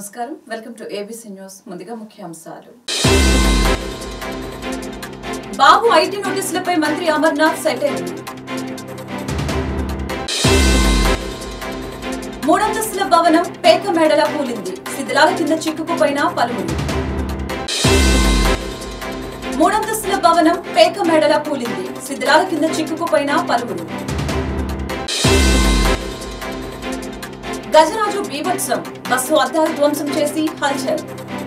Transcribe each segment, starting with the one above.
నమస్కారం welcome to ABC news ముందుగా ముఖ్యాంశాలు బాబు ఐటీ నోటీసులపై మంత్రి అమర్నాథ్ సెటిల్ మూడంతస్తుల భవనం పేక మేడలా కూలింది శిథిలాల కింద చిక్కుకుపోయిన పలువురు మూడంతస్తుల భవనం పేక మేడలా కూలింది శిథిలాల కింద చిక్కుకుపోయిన పలువురు గజరాజు బీభత్సం బస్సు అద్దాలు ధ్వంసం చేసి హల్చల్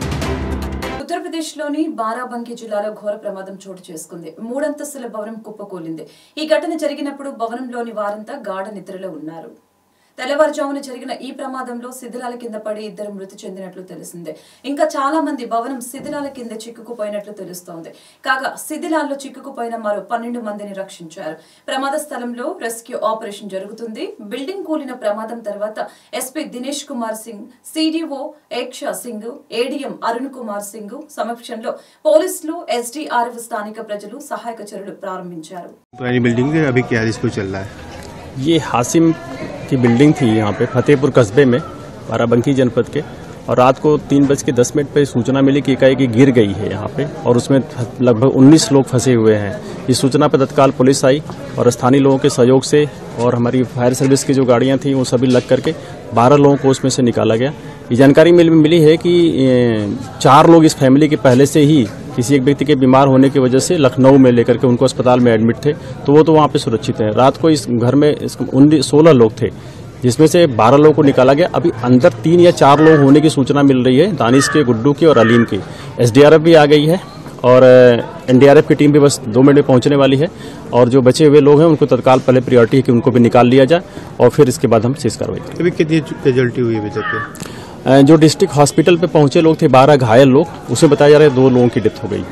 ఉత్తరప్రదేశ్ లోని బారాబంకీ జిల్లాలో ఘోర ప్రమాదం చోటు చేసుకుంది మూడంతస్తుల భవనం కుప్పకూలింది ఈ ఘటన జరిగినప్పుడు భవనంలోని వారంతా గాఢ నిద్రలో ఉన్నారు తెల్లవారుజామున జరిగిన ఈ ప్రమాదంలో శిథిలాల కింద పడి ఇద్దరు మృతి చెందినట్లు తెలిసిందే ఇంకా చాలా మంది భవనం శిథిలాల కింద చిక్కుకుపోయినట్లు తెలుస్తోంది కాగా శిథిలాల్లో చిక్కుకుపోయిన మరో పన్నెండు మందిని రక్షించారు ప్రమాద స్థలంలో రెస్క్యూ ఆపరేషన్ జరుగుతుంది బిల్డింగ్ కూలిన ప్రమాదం తర్వాత SP Dinesh Kumar Singh CDO Eksha Singh ADM Arun Kumar Singh సమక్షంలో పోలీసులు ఎస్డీఆర్ఎఫ్ స్థానిక ప్రజలు సహాయక చర్యలు ప్రారంభించారు पुरानी बिल्डिंग है अभी क्या इसको चल रहा है ये हासिम की बिल्डिंग थी यहाँ पे फतेहपुर कस्बे में बाराबंकी जनपद के और रात को तीन बज के दस मिनट पे सूचना मिली कि एकाएक गिर गई है यहाँ पे और उसमें लगभग 19 लोग फंसे हुए हैं इस सूचना पर तत्काल पुलिस आई और स्थानीय लोगों के सहयोग से और हमारी फायर सर्विस की जो गाड़ियाँ थी वो सभी लग करके 12 लोगों को उसमें से निकाला गया ये जानकारी मिल, मिली है कि ए, चार लोग इस फैमिली के पहले से ही किसी एक व्यक्ति के बीमार होने की वजह से लखनऊ में लेकर के उनको अस्पताल में एडमिट थे तो वो तो वहाँ पे सुरक्षित है रात को इस घर में उन्नीस सोलह लोग थे जिसमें से 12 लोगों को निकाला गया अभी अंदर तीन या चार लोग होने की सूचना मिल रही है दानिश के गुड्डू की और अलीम की एसडीआरएफ भी आ गई है और एनडीआरएफ की टीम भी बस दो मिनट में पहुंचने वाली है और जो बचे हुए लोग हैं उनको तत्काल पहले प्रियोरिटी है कि उनको भी निकाल लिया जाए और फिर इसके बाद हम शेष कार्रवाई करें अभी कितनी कैजुअलिटी हुई है अभी तक अ, जो डिस्ट्रिक्ट हॉस्पिटल पे पहुंचे लोग थे बारह घायल लोग उसे बताया जा रहा है दो लोगों की डेथ हो गई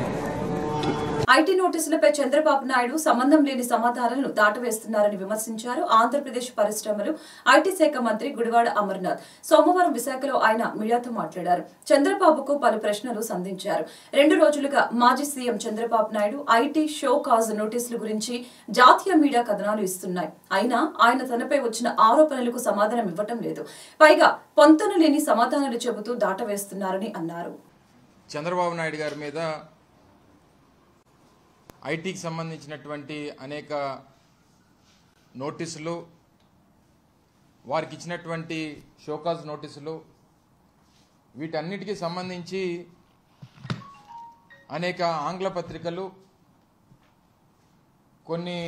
ఐటీ నోటీసులపై చంద్రబాబు నాయుడు సంబంధం లేని సమాధానాలను దాటవేస్తున్నారని విమర్శించారు ఆంధ్రప్రదేశ్ పరిశ్రమలు ఐటీ శాఖ మంత్రి గుడివాడ అమర్నాథ్ సోమవారం విశాఖలో ఆయన మీడియాతో మాట్లాడారు చంద్రబాబుకు పలు ప్రశ్నలు సంధించారు రెండు రోజులుగా మాజీ CM Chandrababu Naidu IT show cause నోటీసుల గురించి జాతీయ మీడియా కథనాలు ఇస్తున్నాయి అయినా ఆయన తనపై వచ్చిన ఆరోపణలకు సమాధానం ఇవ్వటం లేదు పైగా పొంతన లేని సమాధానాలు చెబుతూ దాటవేస్తున్నారని అన్నారు చంద్రబాబు నాయుడు గారి మీద ఐటీకి సంబంధించినటువంటి అనేక నోటీసులు వారికి ఇచ్చినటువంటి షోకాజ్ నోటీసులు వీటన్నిటికీ సంబంధించి అనేక ఆంగ్ల పత్రికలు కొన్ని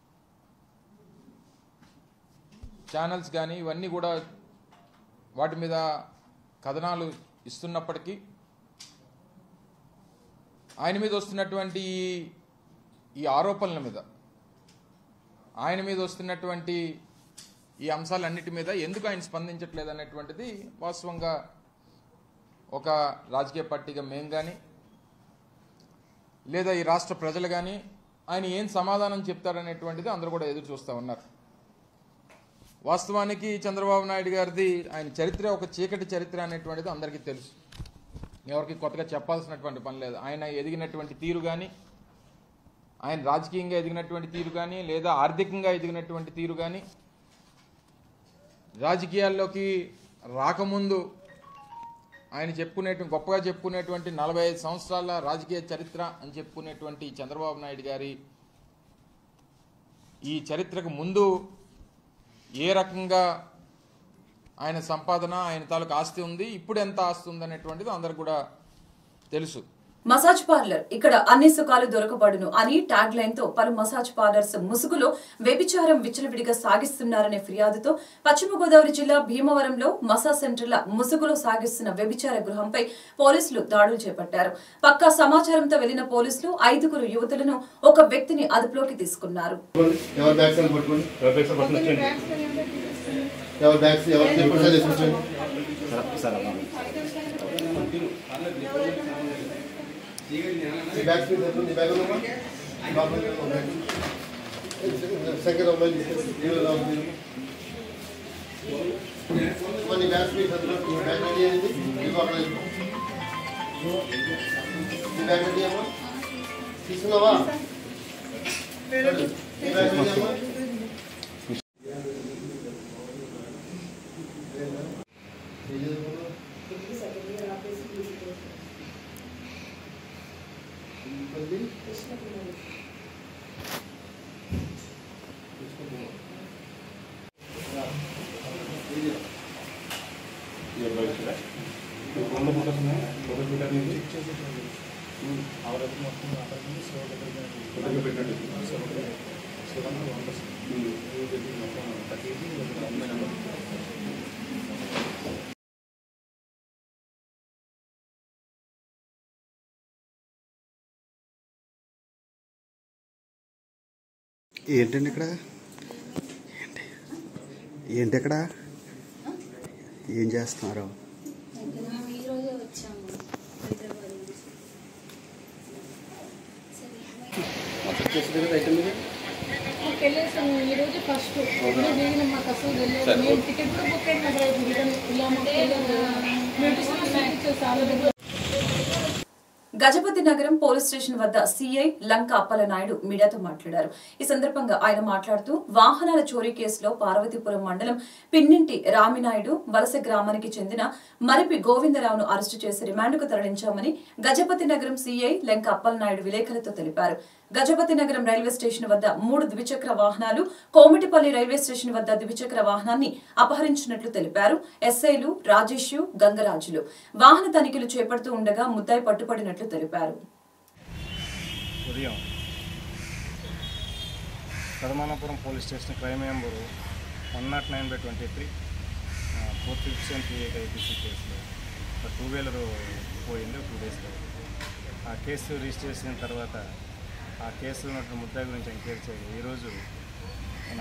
ఛానల్స్ కానీ ఇవన్నీ కూడా వాటి మీద కథనాలు ఇస్తున్నప్పటికీ ఆయన మీద వస్తున్నటువంటి ఈ- ఈ ఆరోపణల మీద ఆయన మీద వస్తున్నటువంటి ఈ అంశాలన్నిటి మీద ఎందుకు ఆయన స్పందించట్లేదు అనేటువంటిది వాస్తవంగా ఒక రాజకీయ పార్టీగా మేం కానీ లేదా ఈ రాష్ట్ర ప్రజలు కానీ ఆయన ఏం సమాధానం చెప్తారనేటువంటిది అందరూ కూడా ఎదురు చూస్తూ ఉన్నారు వాస్తవానికి చంద్రబాబు నాయుడు గారిది ఆయన చరిత్ర ఒక చీకటి చరిత్ర అనేటువంటిది అందరికీ తెలుసు ఎవరికి కొత్తగా చెప్పాల్సినటువంటి పని లేదు ఆయన ఎదిగినటువంటి తీరు కానీ ఆయన రాజకీయంగా ఎదిగినటువంటి తీరు కానీ లేదా ఆర్థికంగా ఎదిగినటువంటి తీరు కానీ రాజకీయాల్లోకి రాకముందు ఆయన చెప్పుకునేటువంటి గొప్పగా చెప్పుకునేటువంటి నలభై ఐదు సంవత్సరాల రాజకీయ చరిత్ర అని చెప్పుకునేటువంటి చంద్రబాబు నాయుడు గారి ఈ చరిత్రకు ముందు ఏ రకంగా ఆయన సంపాదన ఆయన తాలూకు ఆస్తి ఉంది ఇప్పుడు ఎంత ఆస్తి ఉంది అనేటువంటిది అందరికి కూడా తెలుసు మసాజ్ పార్లర్ ఇక్కడ అన్ని సుఖాలు దొరకబడును అని ట్యాగ్ లైన్ తో పలు మసాజ్ పార్లర్స్ ముసుగులో వ్యభిచారం విచ్చలవిడిగా సాగిస్తున్నారనే ఫిర్యాదుతో పశ్చిమ గోదావరి జిల్లా భీమవరంలో మసాజ్ సెంటర్ల ముసుగులో సాగిస్తున్న వ్యభిచార గృహంపై పోలీసులు దాడులు చేపట్టారు పక్కా సమాచారంతో వెళ్లిన పోలీసులు ఐదుగురు యువతులను ఒక వ్యక్తిని అదుపులోకి తీసుకున్నారు ఎవరి బ్యాగ్స్ అని పట్టుకోండి ఎవరి బ్యాగ్స్ ఎవరి చెప్పండి సార్ తీసుకొచ్చండి ఈ బ్యాగ్స్ మీద ఎప్పుడు నీ బ్యాగ్ ఉందా సెకండ్ అమ్మాయి తీసుకెళ్ళి నీ బ్యాగ్స్ మీద చదువు బ్యాగ్ రెడీ అయింది ఇదిగో అక్కడ ఇదిగో. నీ బ్యాగ్ రెడీ అమ్మా తీసుకున్నావా నీ బ్యాగ్ రెడీ అమ్మా ఏం చదువుకున్నావు? ఏంటండి ఇక్కడ ఏంటి ఏంటి ఇక్కడ ఏం చేస్తున్నారు మేము ఈ రోజే వచ్చాము హైదరాబాద్ నుంచి సరే మాకు వెళ్ళేసాము ఈ రోజు ఫస్ట్ ఎప్పుడు దిగిన మాకు అసలు తెలియదు మేము టికెట్ కూడా బుక్ అయిన రిటర్న్ ఇలా మాకు తెలియదు నోటీస్ చాలా దగ్గర గజపతి నగరం పోలీస్ స్టేషన్ వద్ద సీఐ లంక అప్పలనాయుడు మీడియాతో మాట్లాడారు ఈ సందర్భంగా ఆయన మాట్లాడుతూ వాహనాల చోరీ కేసులో పార్వతీపురం మండలం పిన్నింటి రామినాయుడు వలస గ్రామానికి చెందిన మరిపి గోవిందరావును అరెస్టు చేసి రిమాండ్కు తరలించామని గజపతి నగరం సీఐ లంక అప్పలనాయుడు విలేకరులతో తెలిపారు గజపతి నగరం రైల్వే స్టేషన్ వద్ద మూడు ద్విచక్ర వాహనాలు కోమిటిపల్లి రైల్వే స్టేషన్ వద్ద ద్విచక్ర వాహనాన్ని అపహరించినట్లు తెలిపారు ఎస్ఐలు రాజేష్ గంగరాజులు వాహన తనిఖీలు చేపడుతూ ఉండగా ముద్దాయి పట్టుపడినట్లు తెలిపారు ఉదయం Kadamanapuram police station crime number one not nine by twenty three four fifty three eight IPC కేసులో ఒక టూ వీలర్ పోయింది టూ డేస్లో ఆ కేసు రిజిస్టర్ చేసిన తర్వాత ఆ కేసులో ఉన్నటువంటి ముద్దాయి గురించి ఎంక్వైరీ చేయగా ఈరోజు మన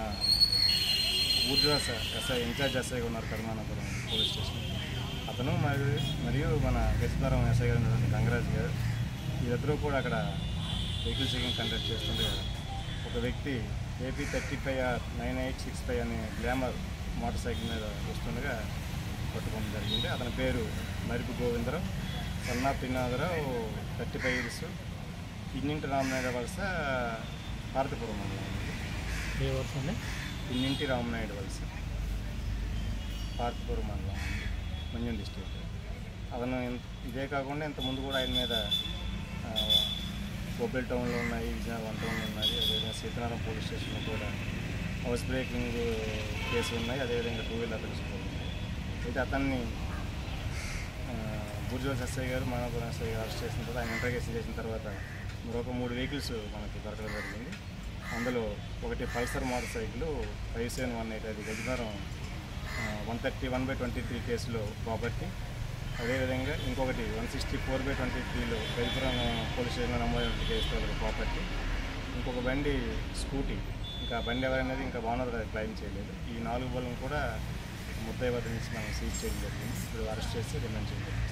ఊర్జాస ఎస్ఐ ఇన్ఛార్జ్ ఎస్ఐగా ఉన్నారు కర్మానపురం పోలీస్ స్టేషన్ అతను మరియు మరియు మన గచ్చిపురం ఎస్ఐ గారు ఉన్నటువంటి గంగరాజు గారు వీరిద్దరూ కూడా అక్కడ వెహికల్ చెకింగ్ కండక్ట్ చేస్తుంటే ఒక వ్యక్తి AP thirty five R nine eight six five అనే గ్లామర్ మోటార్ సైకిల్ మీద వస్తుండగా పట్టుకోవడం జరిగింది అతని పేరు Maripu Govindarao Sanna Pinnadarao thirty five years ఇన్నింటి రామనాయుడు వలస భారతపురం మండలం ఏ వర్షం అండి ఇన్నింటి రామనాయుడు వలస పార్తపురం మండలం మంజం డిస్ట్రిక్ట్ అతను ఇన్- ఇదే కాకుండా ఇంత ముందు కూడా ఆయన మీద ఆ, బొబ్బిల్ టౌన్లో ఉన్నాయి విజయనగరం వన్ టౌన్లో ఉన్నాయి అదేవిధంగా సీతారాం పోలీస్ స్టేషన్లో కూడా హౌస్ బ్రేకింగ్ కేసు ఉన్నాయి అదేవిధంగా టూ వీలర్ అఫెన్స్ కూడా ఉన్నాయి అయితే అతన్ని బుర్జోస్ ఎస్ఐ గారు మానవపురం ఎస్ఐ గారు అరెస్ట్ చేసిన తర్వాత ఆయన ఇంటర్గేషన్ చేసిన తర్వాత మరొక మూడు వెహికల్స్ మనకి దొరకడం జరిగింది అందులో ఒకటి pulsar motorcycle five seven one eight అది Gajanagaram one thirty one by twenty three కేసులో ప్రాపర్టీ అదేవిధంగా ఇంకొకటి one sixty four by twenty త్రీలో గజపురం పోలీస్ స్టేషన్లో నమోదైన కేసులో ఒక ప్రాపర్టీ ఇంకొక బండి స్కూటీ ఇంకా బండి ఎవరనేది ఇంకా ఓనర్ క్లెయిమ్ చేయలేదు ఈ నాలుగు బలను కూడా ముద్దాయి వద్ద నుంచి మనం సీజ్ చేయడం జరిగింది ఇప్పుడు అరెస్ట్ చేసి రిమాండ్ చేయడం జరిగింది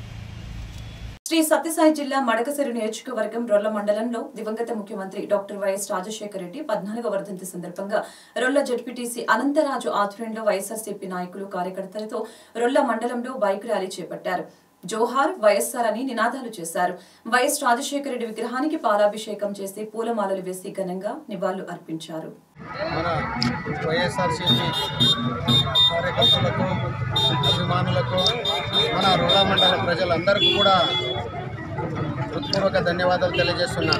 శ్రీ సత్యసాయి జిల్లా మడకసిరి నియోజకవర్గం రొల్ల మండలంలో దివంగత ముఖ్యమంత్రి డాక్టర్ వైఎస్ రాజశేఖర రెడ్డి పద్నాలుగవ వర్ధంతి సందర్భంగా రొల్ల జడ్పీటీసీ అనంతరాజు ఆధ్వర్యంలో వైఎస్ఆర్సీపీ నాయకులు కార్యకర్తలతో రొల్ల మండలంలో బైక్ ర్యాలీ చేపట్టారు జోహార్ వైఎస్ఆర్ అని నినాదాలు చేశారు వైఎస్ రాజశేఖర రెడ్డి విగ్రహానికి పాలాభిషేకం చేసి పూలమాలలు వేసి ఘనంగా నివాళులు అర్పించారు మన వైఎస్ఆర్సీపీ కార్యకర్తలకు అభిమానులకు మన రుణా మండల ప్రజలందరికీ కూడా హృత్పూర్వక ధన్యవాదాలు తెలియజేస్తున్నాను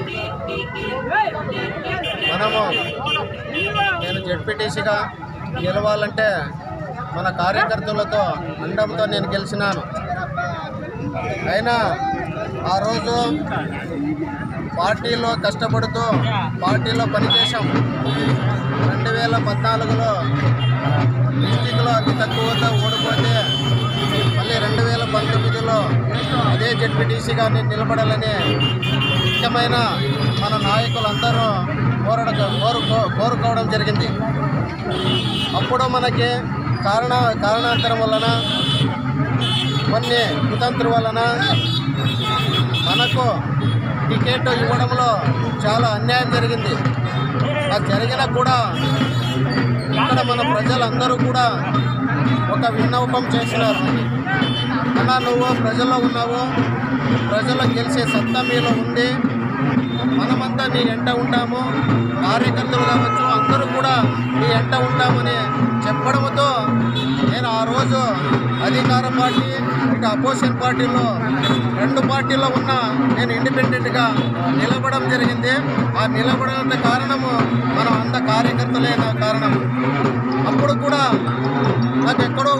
మనము నేను జడ్పీటీసీగా గెలవాలంటే మన కార్యకర్తలతో అండంతో నేను గెలిచినాను అయినా ఆ రోజు పార్టీలో కష్టపడుతూ పార్టీలో పనిచేశాం రెండు వేల పద్నాలుగులో డిస్టిక్లో అతి తక్కువతో ఓడిపోతే మళ్ళీ రెండు వేల పంతొమ్మిదిలో అదే జడ్పీటీసీగా నేను నిలబడాలని ముఖ్యమైన మన నాయకులందరూ కోరడ కోరుకో కోరుకోవడం జరిగింది అప్పుడు మనకి కారణ కారణాంతరం వలన కొన్ని కుతంత్ర వలన మనకు టికెట్ ఇవ్వడంలో చాలా అన్యాయం జరిగింది అది జరిగినా కూడా ఇక్కడ మన ప్రజలందరూ కూడా ఒక విన్నపం చేసినారు అన్నా నువ్వు ప్రజల్లో ఉన్నావు ప్రజల్లో గెలిచే సత్తా మీలో ఉంది మనమంతా నీ ఎంట ఉంటాము కార్యకర్తలు కావచ్చు అందరూ కూడా నీ ఎంట ఉంటామని చెప్పడంతో నేను ఆ రోజు అధికార పార్టీ ఇటు అపోజిషన్ పార్టీలో రెండు పార్టీలో ఉన్న నేను ఇండిపెండెంట్గా నిలబడడం జరిగింది ఆ నిలబడడానికి కారణము మనం అంత కార్యకర్తలే నా కారణం అప్పుడు కూడా నాకు ఎక్కడో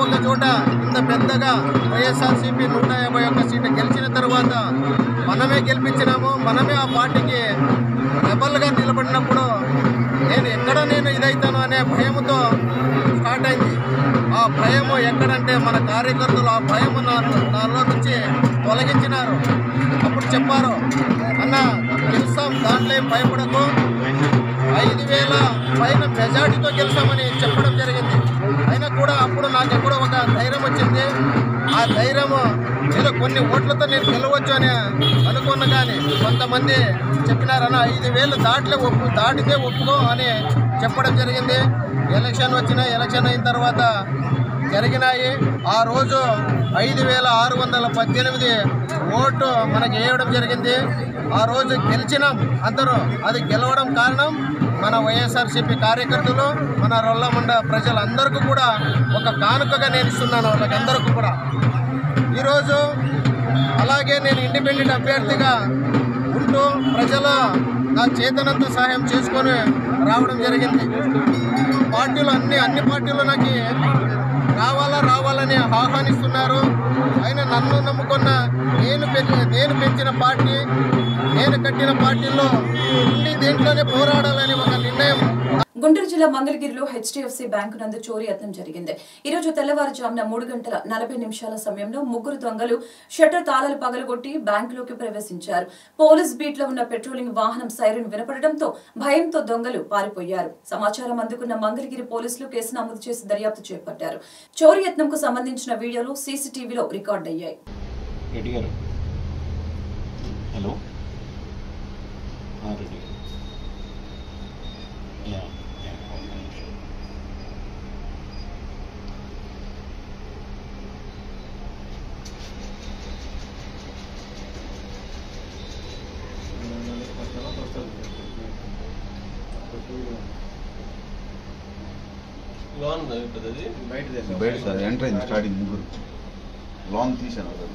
వైఎస్ఆర్సీపీ నూట యాభై ఒక్క సీటు గెలిచిన తర్వాత మనమే గెలిపించినాము మనమే ఆ పార్టీకి రెబల్గా నిలబడినప్పుడు నేను ఎక్కడ నేను ఇదైతాను అనే భయముతో స్టార్ట్ అయింది ఆ భయము ఎక్కడంటే మన కార్యకర్తలు ఆ భయము నా నాలో నుంచి తొలగించినారు అప్పుడు చెప్పారు అన్న గెలుస్తాం దాంట్లో ఏం భయపడకు ఐదు వేల పైన మెజార్టీతో గెలుస్తామని చెప్పడం జరిగింది అయినా కూడా అప్పుడు నాకు ఎప్పుడో ఒక ధైర్యం వచ్చింది ఆ ధైర్యము ఏదో కొన్ని ఓట్లతో నేను గెలవచ్చు అని అనుకున్న కానీ కొంతమంది చెప్పినారన్న ఐదు వేలు దాటిలే ఒప్పు దాటితే ఒప్పుకో అని చెప్పడం జరిగింది ఎలక్షన్ వచ్చిన ఎలక్షన్ అయిన తర్వాత జరిగినాయి ఆ రోజు ఐదు వేల ఆరు వందల పద్దెనిమిది ఓటు మనకి వేయడం జరిగింది ఆ రోజు గెలిచినాం అందరూ అది గెలవడం కారణం మన వైఎస్ఆర్సీపీ కార్యకర్తలు మన రొల్లమండ ప్రజలందరికీ కూడా ఒక కానుకగా నేను ఇస్తున్నాను వాళ్ళకందరికీ కూడా ఈరోజు అలాగే నేను ఇండిపెండెంట్ అభ్యర్థిగా ఉంటూ ప్రజల నా చేతనంత సహాయం చేసుకొని రావడం జరిగింది పార్టీలు అన్ని అన్ని పార్టీలు నాకు రావాలా రావాలని ఆహ్వానిస్తున్నారు అయినా నన్ను నమ్ముకున్న నేను పెంచి నేను పెంచిన పార్టీ నేను కట్టిన పార్టీల్లో ఉండి దేంట్లోనే పోరాడాలని ఒక నిర్ణయం గుంటూరు జిల్లా మంగళగిరిలో హెచ్డిఎఫ్సి బ్యాంకు నందు చోరీ యత్నం జరిగింది ఈ రోజు తెల్లవారుజామున మూడు గంటల నలభై నిమిషాల సమయంలో ముగ్గురు దొంగలు షట్టర్ తాళాలు పగలగొట్టి బ్యాంకులోకి ప్రవేశించారు పోలీస్ బీట్ లో ఉన్న పెట్రోలింగ్ వాహనం సైరన్ వినపడడంతో భయంతో దొంగలు పారిపోయారు సమాచారం అందుకున్న మంగళగిరి పోలీసులు కేసు నమోదు చేసి దర్యాప్తు చేపట్టారు చోరీ యత్నంకు సంబంధించిన వీడియోలు సీసీటీవీలో రికార్డ్ అయ్యాయి రెడ్డి గారు హలో రెడ్డి గారు యా యా ఒక్క నిమిషం బయట సార్ ఎంటర్ అయింది స్టార్టింగ్ ముగ్గురు లాంగ్ తీశాను సార్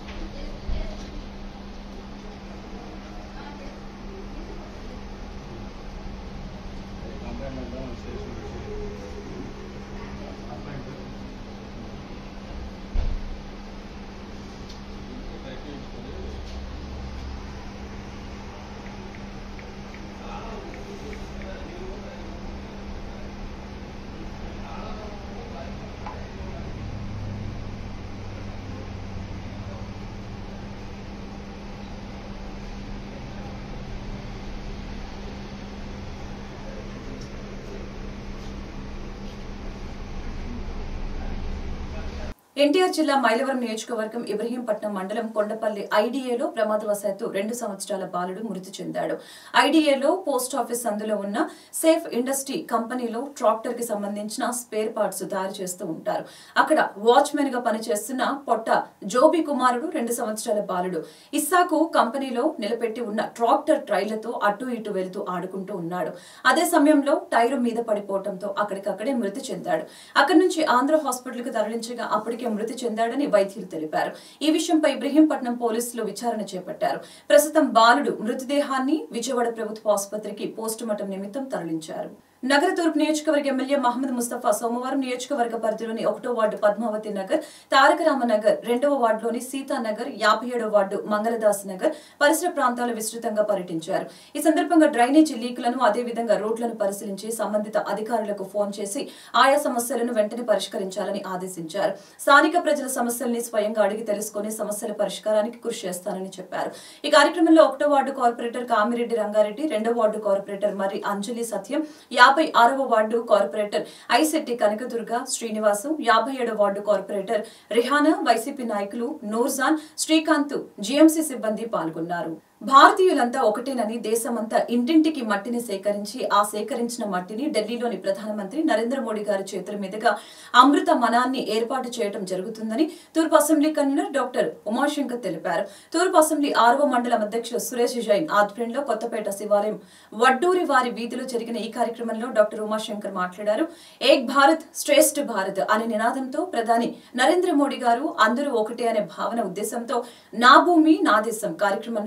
ఎన్టీఆర్ జిల్లా మైలవరం నియోజకవర్గం ఇబ్రహీంపట్నం మండలం కొండపల్లి ఐడీఏలో ప్రమాదవశాత్తు రెండు సంవత్సరాల బాలుడు మృతి చెందాడు ఐడీఏలో పోస్ట్ ఆఫీస్ అందులో ఉన్న సేఫ్ ఇండస్ట్రీ కంపెనీలో ట్రాక్టర్ కి సంబంధించిన స్పేర్ పార్ట్స్ తయారు చేస్తూ ఉంటారు అక్కడ వాచ్మెన్ గా పనిచేస్తున్న పొట్ట జోబి కుమారుడు రెండు సంవత్సరాల బాలుడు ఇస్సాకు కంపెనీలో నిలబెట్టి ఉన్న ట్రాక్టర్ ట్రైలతో అటు ఇటు వెళుతూ ఆడుకుంటూ ఉన్నాడు అదే సమయంలో టైరు మీద పడిపోవడంతో అక్కడికక్కడే మృతి చెందాడు అక్కడి నుంచి ఆంధ్ర హాస్పిటల్ కు తరలించగా అప్పటికే మృతి చెందాడని వైద్యులు తెలిపారు ఈ విషయంపై ఇబ్రహీంపట్నం పోలీసులు విచారణ చేపట్టారు ప్రస్తుతం బాలుడు మృతదేహాన్ని విజయవాడ ప్రభుత్వ ఆసుపత్రికి పోస్టుమార్టం నిమిత్తం తరలించారు నగర తూర్పు నియోజకవర్గ ఎమ్మెల్యే మహమ్మద్ ముస్తఫా సోమవారం నియోజకవర్గ పరిధిలోని ఒకటో వార్డు పద్మావతి నగర్ తారకరామ నగర్ రెండవ వార్డులోని సీతానగర్ యాభై ఏడవ వార్డు మంగళదాస్ నగర్ పరిసర ప్రాంతాలు విస్తృతంగా పర్యటించారు ఈ సందర్భంగా డ్రైనేజీ లీకులను అదేవిధంగా రోడ్లను పరిశీలించి సంబంధిత అధికారులకు ఫోన్ చేసి ఆయా సమస్యలను వెంటనే పరిష్కరించాలని ఆదేశించారు స్థానిక ప్రజల సమస్యల్ని స్వయంగా అడిగి తెలుసుకుని సమస్యల పరిష్కారానికి కృషి చేస్తానని చెప్పారు ఈ కార్యక్రమంలో ఒకటో వార్డు కార్పొరేటర్ కామిరెడ్డి రంగారెడ్డి రెండో వార్డు కార్పొరేటర్ మరి అంజలి సత్యం యాభై ఆరవ వార్డు కార్పొరేటర్ ఐశెట్టి కనకదుర్గ శ్రీనివాసు యాభై ఏడవ వార్డు కార్పొరేటర్ రిహానా వైసీపీ నాయకులు నూర్జాన్ శ్రీకాంత్ జీఎంసీ సిబ్బంది పాల్గొన్నారు భారతీయులంతా ఒకటేనని దేశమంతా ఇంటింటికి మట్టిని సేకరించి ఆ సేకరించిన మట్టిని ఢిల్లీలోని ప్రధానమంత్రి నరేంద్ర మోడీ గారి చేతుల మీదుగా అమృత మనాన్ని ఏర్పాటు చేయడం జరుగుతుందని తూర్పు అసెంబ్లీ కన్వీనర్ డాక్టర్ ఉమాశంకర్ తెలిపారు తూర్పు అసెంబ్లీ ఆరవ మండలం అధ్యక్షుడు సురేష్ జైన్ ఆధ్వర్యంలో కొత్తపేట శివాలయం వడ్డూరి వారి వీధిలో జరిగిన ఈ కార్యక్రమంలో డాక్టర్ ఉమాశంకర్ మాట్లాడారు ఏక్ భారత్ శ్రేష్ఠ భారత్ అనే నినాదంతో ప్రధాని నరేంద్ర మోడీ గారు అందరూ ఒకటే అనే భావన ఉద్దేశంతో నా భూమి నా దేశం కార్యక్రమంలో ప్రతి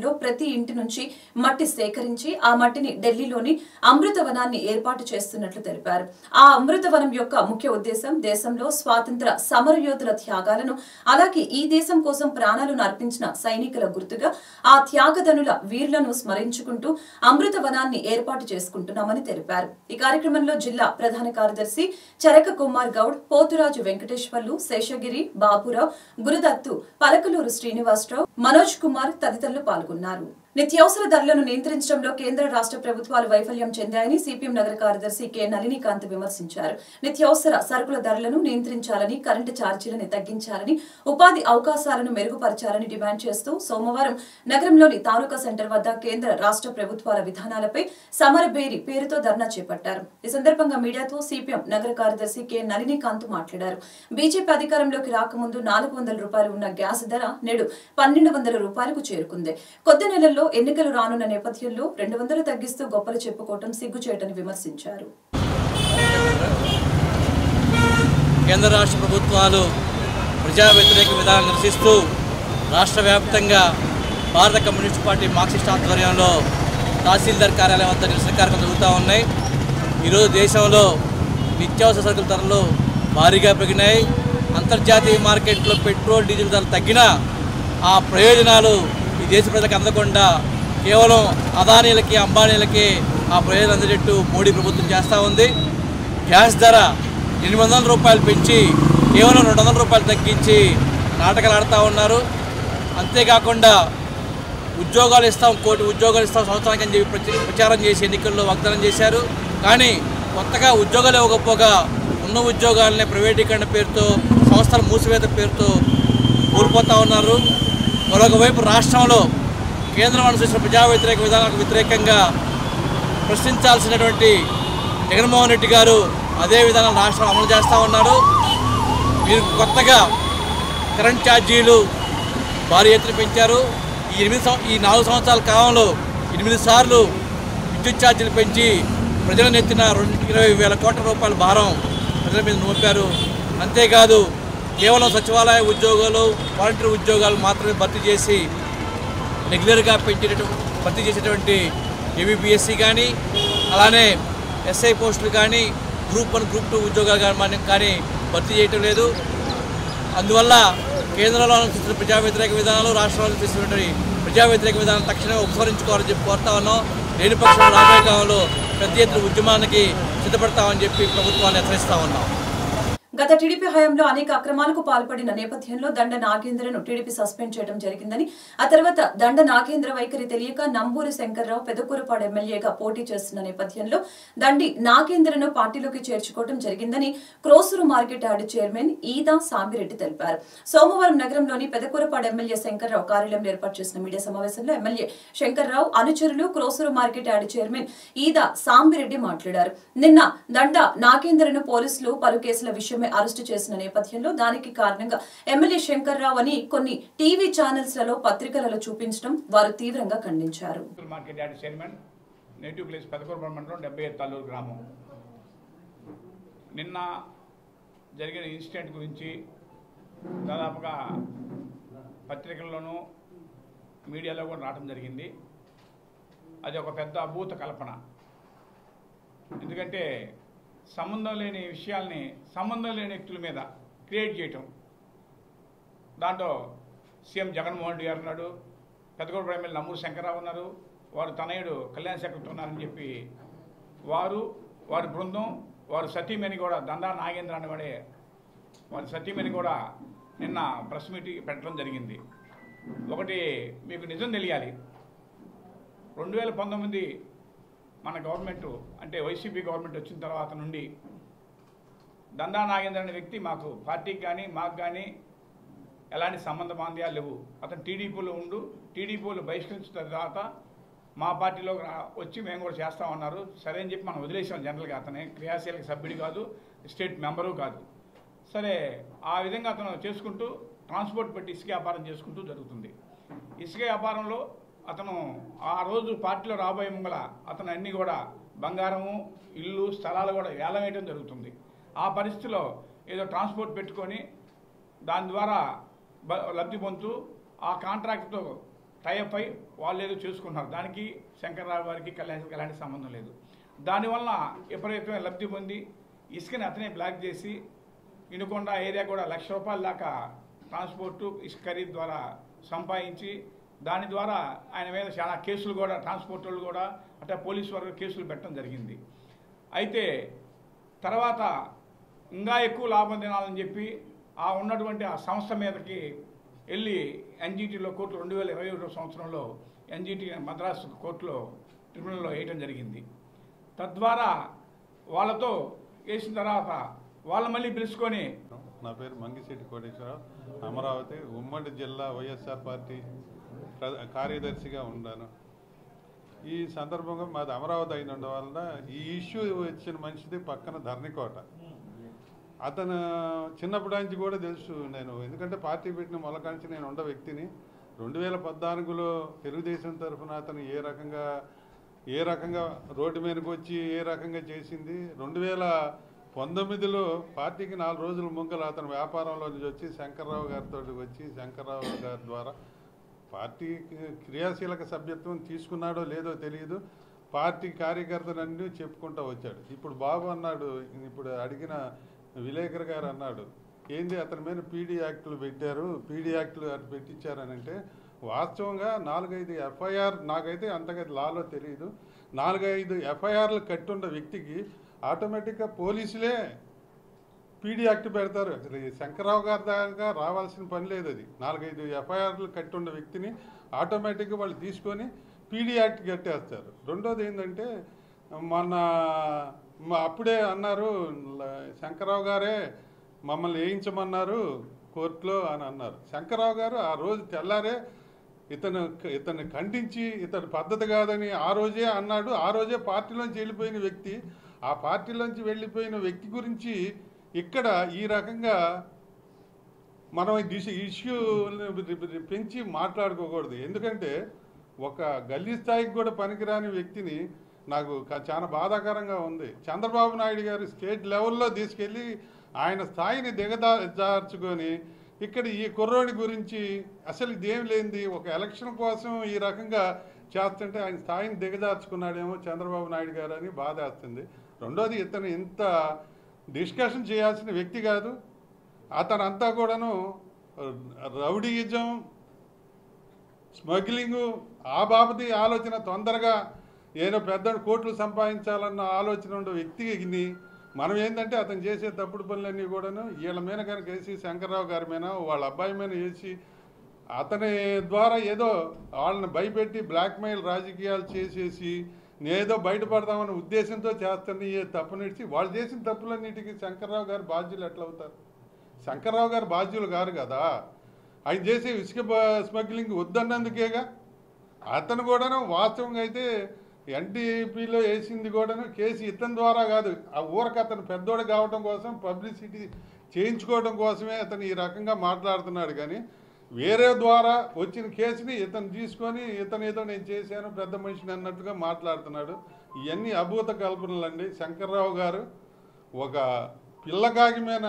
ప్రతి ఇంటి నుంచి మట్టి సేకరించి ఆ మట్టిని ఢిల్లీలోని అమృతవనాన్ని ఏర్పాటు చేస్తున్నట్లు తెలిపారు ఆ అమృతవనం యొక్క ముఖ్య ఉద్దేశం దేశంలో స్వాతంత్ర సమరయోధుల త్యాగాలను అలాగే ఈ దేశం కోసం ప్రాణాలను అర్పించిన సైనికుల గుర్తుగా ఆ త్యాగదనుల వీరులను స్మరించుకుంటూ అమృతవనాన్ని ఏర్పాటు చేసుకుంటున్నామని తెలిపారు ఈ కార్యక్రమంలో జిల్లా ప్రధాన కార్యదర్శి చరక కుమార్ గౌడ్ పోతురాజు వెంకటేశ్వర్లు శేషగిరి బాబురావు గురుదత్తు పలకలూరు శ్రీనివాసరావు మనోజ్ కుమార్ తదితరులు పాల్గొన్నారు నిత్యావసర ధరలను నియంత్రించడంలో కేంద్ర రాష్ట్ర ప్రభుత్వాలు వైఫల్యం చెందాయని సిపిఎం నగర కార్యదర్శి కె నళినీకాంత్ విమర్శించారు నిత్యావసర సరుకుల ధరలను నియంత్రించాలని కరెంటు ఛార్జీలను తగ్గించాలని ఉపాధి అవకాశాలను మెరుగుపరచాలని డిమాండ్ చేస్తూ సోమవారం నగరంలోని తాలూకా సెంటర్ వద్ద కేంద్ర రాష్ట్ర ప్రభుత్వాల విధానాలపై సమరబేరి పేరుతో ధర్నా చేపట్టారు ఈ సందర్భంగా మీడియాతో సిపిఎం నగర కార్యదర్శి కె నళినీకాంత్ మాట్లాడారు బీజేపీ అధికారంలోకి రాకముందు నాలుగు వందల రూపాయలు ఉన్న గ్యాస్ ధర నేడు పన్నెండు వందల రూపాయలకు చేరుకుంది కొద్ది నెలల్లో ఎన్నికలు రానున్న నేపథ్యంలో రెండు వందలు తగ్గిస్తూ గొప్పలు చెప్పుకోవటం సిగ్గుచేటని విమర్శించారు కేంద్ర రాష్ట్ర ప్రభుత్వాలు ప్రజా వ్యతిరేక విధానం నిరసిస్తూ రాష్ట్ర వ్యాప్తంగా భారత కమ్యూనిస్ట్ పార్టీ మార్క్సిస్ట్ ఆధ్వర్యంలో తహసీల్దార్ కార్యాలయం వద్ద నిరసన కార్యక్రమాలు జరుగుతూ ఉన్నాయి ఈరోజు దేశంలో నిత్యావసర సరుకుల ధరలు భారీగా పెరిగినాయి అంతర్జాతీయ మార్కెట్లో పెట్రోల్ డీజిల్ ధరలు తగ్గినా ఆ ప్రయోజనాలు ఈ దేశ ప్రజలకు అందకుండా కేవలం అదానీలకి అంబానీలకి ఆ ప్రయోజనం అందేటట్టు మోడీ ప్రభుత్వం చేస్తూ ఉంది గ్యాస్ ధర ఎనిమిది వందల రూపాయలు పెంచి కేవలం రెండు వందల రూపాయలు తగ్గించి నాటకాలు ఆడుతూ ఉన్నారు అంతేకాకుండా ఉద్యోగాలు ఇస్తాం కోటి ఉద్యోగాలు ఇస్తాం సంవత్సరానికి అని చెప్పి ప్రచి- ప్రచారం చేసి ఎన్నికల్లో వాగ్దానం చేశారు కానీ కొత్తగా ఉద్యోగాలు ఇవ్వకపోగా ఉన్న ఉద్యోగాలనే ప్రైవేటీకరణ పేరుతో సంస్థల మూసివేత పేరుతో కోల్పోతూ ఉన్నారు మరొక వైపు రాష్ట్రంలో కేంద్రం అనుసరించిన ప్రజా వ్యతిరేక విధానాలకు వ్యతిరేకంగా ప్రశ్నించాల్సినటువంటి జగన్మోహన్ రెడ్డి గారు అదే విధానం రాష్ట్రం అమలు చేస్తూ ఉన్నారు మీరు కొత్తగా కరెంట్ ఛార్జీలు భారీ ఎత్తున పెంచారు ఈ ఎనిమిది సం- ఈ నాలుగు సంవత్సరాల కాలంలో ఎనిమిది సార్లు విద్యుత్ ఛార్జీలు పెంచి ప్రజల నెత్తిన రెండు ఇరవై వేల కోట్ల రూపాయల భారం ప్రజల మీద మోపారు అంతేకాదు కేవలం సచివాలయ ఉద్యోగాలు వాలంటీర్ ఉద్యోగాలు మాత్రమే భర్తీ చేసి రెగ్యులర్గా పెంచేటటువంటి భర్తీ చేసేటువంటి ఏబిపిఎస్సి కానీ అలానే ఎస్ఐ పోస్టులు కానీ గ్రూప్ వన్ గ్రూప్ టూ ఉద్యోగాలు కానీ మన- కానీ భర్తీ చేయటం లేదు అందువల్ల కేంద్రంలో అనుసరిస్తున్న ప్రజా వ్యతిరేక విధానాలు రాష్ట్రాల్లో తీసుకున్నటువంటి ప్రజా వ్యతిరేక విధానాలు తక్షణమే ఉపసంహరించుకోవాలని చెప్పి కోరుతా ఉన్నాం లేని పక్షంలో రాబోయే కాలంలో పెద్ద ఎత్తున ఉద్యమానికి సిద్ధపడతామని చెప్పి ప్రభుత్వాన్ని హెచ్చరిస్తా ఉన్నాం గత టీడీపీ హయాంలో అనేక అక్రమాలకు పాల్పడిన నేపథ్యంలో దండ నాగేంద్రను టీడీపీ సస్పెండ్ చేయడం జరిగిందని ఆ తర్వాత దండ నాగేంద్ర వైఖరి తెలియక నంబూరి శంకర్రావు పెదకూరపాడు ఎమ్మెల్యేగా పోటీ చేస్తున్న నేపథ్యంలో దండి నాగేంద్రను పార్టీలోకి చేర్చుకోవడం జరిగిందని Krosuru market yard chairman Eeda Samireddy తెలిపారు సోమవారం నగరంలోని పెదకూరపాడు ఎమ్మెల్యే శంకర్రావు కార్యాలయంలో ఏర్పాటు చేసిన మీడియా సమావేశంలో ఎమ్మెల్యే శంకర్రావు అనుచరులు Krosuru market yard chairman Eeda Sambireddy మాట్లాడారు నిన్న దండ నాగేంద్రను పోలీసులు పలు కేసుల విషయమే అరెస్టు చేసిన నేపథ్యంలో దానికి కారణంగా ఎమ్మెల్యే శంకర్రావు అని కొన్ని టీవీ ఛానల్స్ లలో పత్రికలలో చూపించడం వారు తీవ్రంగా ఖండించారు Chittoor market yard chairman native place Pedakurapadu మండలం డెబ్బై ఐదు తాలూరు గ్రామం నిన్న జరిగిన ఇన్సిడెంట్ గురించి దాదాపుగా పత్రికల్లోనూ మీడియాలో కూడా రావడం జరిగింది అది ఒక పెద్ద అభూత కల్పన ఎందుకంటే సంబంధం లేని విషయాల్ని సంబంధం లేని వ్యక్తుల మీద క్రియేట్ చేయటం దాంట్లో సీఎం జగన్మోహన్ రెడ్డి గారు ఉన్నాడు పెద్దగూడ ఎమ్మెల్యే నమ్మూరు శంకరరావు ఉన్నారు వారు తనయుడు కళ్యాణ్ శంకర్తో ఉన్నారని చెప్పి వారు వారి బృందం వారు సతీమణి కూడా దండా నాగేంద్ర అనేవాడే వారి సతీమణి కూడా నిన్న ప్రెస్ మీట్ పెట్టడం జరిగింది ఒకటి మీకు నిజం తెలియాలి రెండు వేల పంతొమ్మిది మన గవర్నమెంట్ అంటే వైసీపీ గవర్నమెంట్ వచ్చిన తర్వాత నుండి దండా నాగేంద్ర అనే వ్యక్తి మాకు పార్టీకి కానీ మాకు కానీ ఎలాంటి సంబంధ బాంధ్యాలు లేవు అతను టీడీపీలో ఉండు టీడీపీలో బహిష్కరించిన తర్వాత మా పార్టీలో రా- వచ్చి మేము కూడా చేస్తామన్నారు సరే అని చెప్పి మనం వదిలేసాం జనరల్గా అతనే క్రియాశీలక సభ్యుడు కాదు స్టేట్ మెంబరు కాదు సరే ఆ విధంగా అతను చేసుకుంటూ ట్రాన్స్పోర్ట్ పెట్టి ఇసుక వ్యాపారం చేసుకుంటూ జరుగుతుంది ఇసుక వ్యాపారంలో అతను ఆ రోజు పార్టీలో రాబోయే ముంగల అతను అన్నీ కూడా బంగారము ఇల్లు స్థలాలు కూడా వేలం వేయడం జరుగుతుంది ఆ పరిస్థితిలో ఏదో ట్రాన్స్పోర్ట్ పెట్టుకొని దాని ద్వారా బ- లబ్ధి పొందుతూ ఆ కాంట్రాక్ట్తో టైప్ అయి వాళ్ళు ఏదో చేసుకుంటున్నారు దానికి శంకర్రావు గారికి కళ్యాణ్ ఎలాంటి సంబంధం లేదు దానివల్ల విపరీతమైన లబ్ధి పొంది ఇసుకని అతనే బ్లాక్ చేసి ఇనుకొండ ఏరియా కూడా లక్ష రూపాయల దాకా ట్రాన్స్పోర్టు ఇసుక ఖరీదు ద్వారా సంపాదించి దాని ద్వారా ఆయన మీద చాలా కేసులు కూడా ట్రాన్స్పోర్ట్ వాళ్ళు కూడా అంటే పోలీసు వారు కేసులు పెట్టడం జరిగింది అయితే తర్వాత ఇంకా ఎక్కువ లాభం తినాలని చెప్పి ఆ ఉన్నటువంటి ఆ సంస్థ మీదకి వెళ్ళి ఎన్జిటిలో కోర్టు రెండు వేల ఇరవై ఒకటో సంవత్సరంలో ఎన్జిటి మద్రాసు కోర్టులో ట్రిబ్యునల్లో వేయటం జరిగింది తద్వారా వాళ్ళతో వేసిన తర్వాత వాళ్ళు మళ్ళీ పిలుచుకొని నా పేరు మంగిశెట్టి కోటేశ్వరరావు అమరావతి ఉమ్మడి జిల్లా వైఎస్ఆర్ పార్టీ ప్ర- కార్యదర్శిగా ఉన్నాను ఈ సందర్భంగా మాది అమరావతి అయిన వలన ఈ ఇష్యూ వచ్చిన మనిషిది పక్కన ధర్నికోట అతను చిన్నప్పటి నుంచి కూడా తెలుసు నేను ఎందుకంటే పార్టీ పెట్టిన మొలకాంచి నేను ఉండ వ్యక్తిని రెండు వేల పద్నాలుగులో తెలుగుదేశం తరఫున అతను ఏ రకంగా ఏ రకంగా రోడ్డు మీదకి వచ్చి ఏ రకంగా చేసింది రెండు వేల పంతొమ్మిదిలో పార్టీకి నాలుగు రోజుల ముంగల అతను వ్యాపారంలో నుంచి వచ్చి శంకర్రావు గారితో వచ్చి శంకర్రావు గారి ద్వారా పార్టీ క్రియాశీలక సభ్యత్వం తీసుకున్నాడో లేదో తెలియదు పార్టీ కార్యకర్తలన్నీ చెప్పుకుంటూ వచ్చాడు ఇప్పుడు బాబు అన్నాడు ఇప్పుడు అడిగిన విలేకర్ గారు అన్నాడు ఏంది అతని మీద పీడీ యాక్టులు పెట్టారు పీడీ యాక్టులు అటు పెట్టించారని అంటే వాస్తవంగా నాలుగైదు ఎఫ్ఐఆర్ నాకైతే అంతగా లాలో తెలియదు నాలుగైదు ఎఫ్ఐఆర్లు కట్టున్న వ్యక్తికి ఆటోమేటిక్గా పోలీసులే పీడీ యాక్ట్ పెడతారు అసలు ఈ శంకర్రావు గారి దాకా రావాల్సిన పని లేదు అది నాలుగైదు ఎఫ్ఐఆర్లు కట్టున్న వ్యక్తిని ఆటోమేటిక్గా వాళ్ళు తీసుకొని పీడీ యాక్ట్ కట్టేస్తారు రెండోది ఏంటంటే మొన్న మ- అప్పుడే అన్నారు ల- శంకర్రావు గారే మమ్మల్ని వేయించమన్నారు కోర్టులో అని అన్నారు శంకర్రావు గారు ఆ రోజు తెల్లారే ఇతను ఇతన్ని ఖండించి ఇతని పద్ధతి కాదని ఆ రోజే అన్నాడు ఆ రోజే పార్టీలోంచి వెళ్ళిపోయిన వ్యక్తి ఆ పార్టీలోంచి వెళ్ళిపోయిన వ్యక్తి గురించి ఇక్కడ ఈ రకంగా మనం ఈ దిశ ఇష్యూ పెంచి మాట్లాడుకోకూడదు ఎందుకంటే ఒక గల్లీ స్థాయికి కూడా పనికిరాని వ్యక్తిని నాకు క- చాలా బాధాకరంగా ఉంది చంద్రబాబు నాయుడు గారు స్టేట్ లెవెల్లో తీసుకెళ్ళి ఆయన స్థాయిని దిగదార్చుకొని ఇక్కడ ఈ కుర్రోడి గురించి అసలు ఇదేం లేనిది ఒక ఎలక్షన్ కోసం ఈ రకంగా చేస్తుంటే ఆయన స్థాయిని దిగదార్చుకున్నాడేమో చంద్రబాబు నాయుడు గారు అని బాధేస్తుంది రెండోది ఇతను ఇంత డిస్కషన్ చేయాల్సిన వ్యక్తి కాదు అతనంతా కూడాను రౌడీయిజం స్మగ్లింగు ఆ బాబతి ఆలోచన తొందరగా ఏదో పెద్ద కోట్లు సంపాదించాలన్న ఆలోచన ఉండే వ్యక్తిని మనం ఏంటంటే అతను చేసే తప్పుడు పనులన్నీ కూడాను వీళ్ళ మీద కనుక వేసి శంకర్రావు గారి మీద వాళ్ళ అబ్బాయి మీద వేసి అతని ద్వారా ఏదో వాళ్ళని భయపెట్టి బ్లాక్మెయిల్ రాజకీయాలు చేసేసి నేదో బయటపడదామనే ఉద్దేశంతో చేస్తున్న ఏ తప్పునిడిచి వాళ్ళు చేసిన తప్పులన్నిటికీ శంకర్రావు గారు బాధ్యులు ఎట్లా అవుతారు శంకర్రావు గారు బాధ్యులు కారు కదా ఆయన చేసే ఇసుక బ- స్మగ్లింగ్ వద్దన్నందుకేగా అతను కూడాను వాస్తవంగా అయితే ఎన్టీపీలో వేసింది కూడాను కేసు ఇతని ద్వారా కాదు ఆ ఊరకు అతను పెద్దోడు కావడం కోసం పబ్లిసిటీ చేయించుకోవడం కోసమే అతను ఈ రకంగా మాట్లాడుతున్నాడు కానీ వేరే ద్వారా వచ్చిన కేసుని ఇతను తీసుకొని ఇతను ఏదో నేను చేశాను పెద్ద మనిషిని అన్నట్టుగా మాట్లాడుతున్నాడు ఇవన్నీ అభూత కల్పనలండి శంకర్రావు గారు ఒక పిల్లకాగిమైన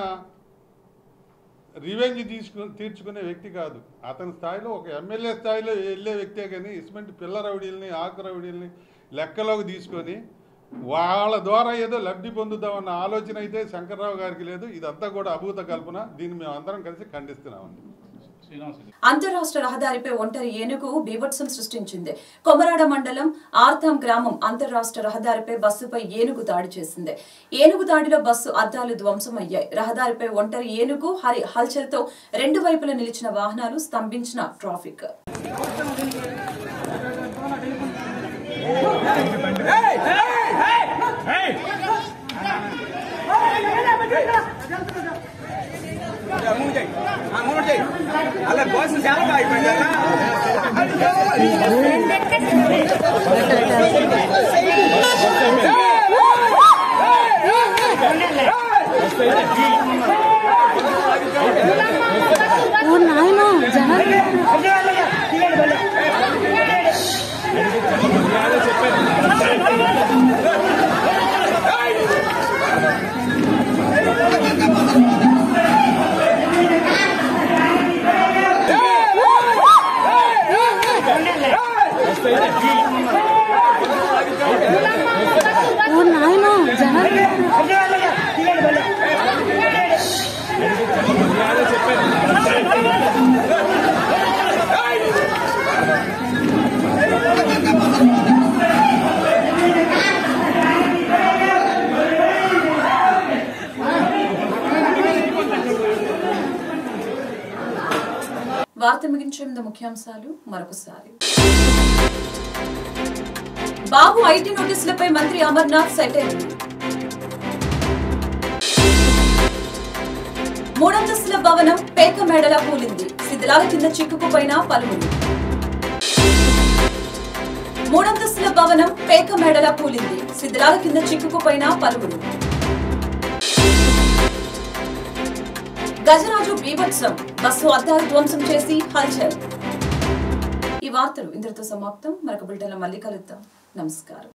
రివెంజ్ తీసుకు తీర్చుకునే వ్యక్తి కాదు అతని స్థాయిలో ఒక ఎమ్మెల్యే స్థాయిలో వెళ్ళే వ్యక్తే కానీ ఇటువంటి పిల్ల రౌడీల్ని ఆకు రౌడీల్ని లెక్కలోకి తీసుకొని వాళ్ళ ద్వారా ఏదో లబ్ధి పొందుతామన్న ఆలోచన అయితే శంకర్రావు గారికి లేదు ఇదంతా కూడా అభూత కల్పన దీన్ని మేము అందరం కలిసి ఖండిస్తున్నామండి అంతరాష్ట్ర రహదారిపై ఒంటరి ఏనుగు బీభత్సం సృష్టించింది కొమరాడ మండలం ఆర్తాం గ్రామం అంతరాష్ట్ర రహదారిపై బస్సుపై ఏనుగు దాడి చేసింది ఏనుగు దాడిలో బస్సు అద్దాలు ధ్వంసం అయ్యాయి రహదారిపై ఒంటరి ఏనుగు హరి హల్చల్తో రెండు వైపులా నిలిచిన వాహనాలు స్తంభించిన ట్రాఫిక్ అలా బాస్ చాలా అయిపోయిందా ఓ నాయనా జనాలు చెప్పారు వార్త ముగించే ముందు ముఖ్యాంశాలు మరొకసారి బాబు ఐటీ నోటీసులపై మంత్రి అమర్నాథ్ సెటిల్ మూడంతస్తుల భవనం పేక మేడలా కూలింది శిథిలాల కింద చిక్కుకుపోయిన పలువురు మూడంతస్తుల భవనం పేక మేడలా కూలింది శిథిలాల కింద చిక్కుకుపోయిన పలువురు గజరాజు బీభత్సం బస్సు అద్దాలు ధ్వంసం చేసి హల్చల్ ఈ వార్తలు ఇంతటితో సమాప్తం మరొక బిల్టన్లో మళ్ళీ కలుద్దాం నమస్కారం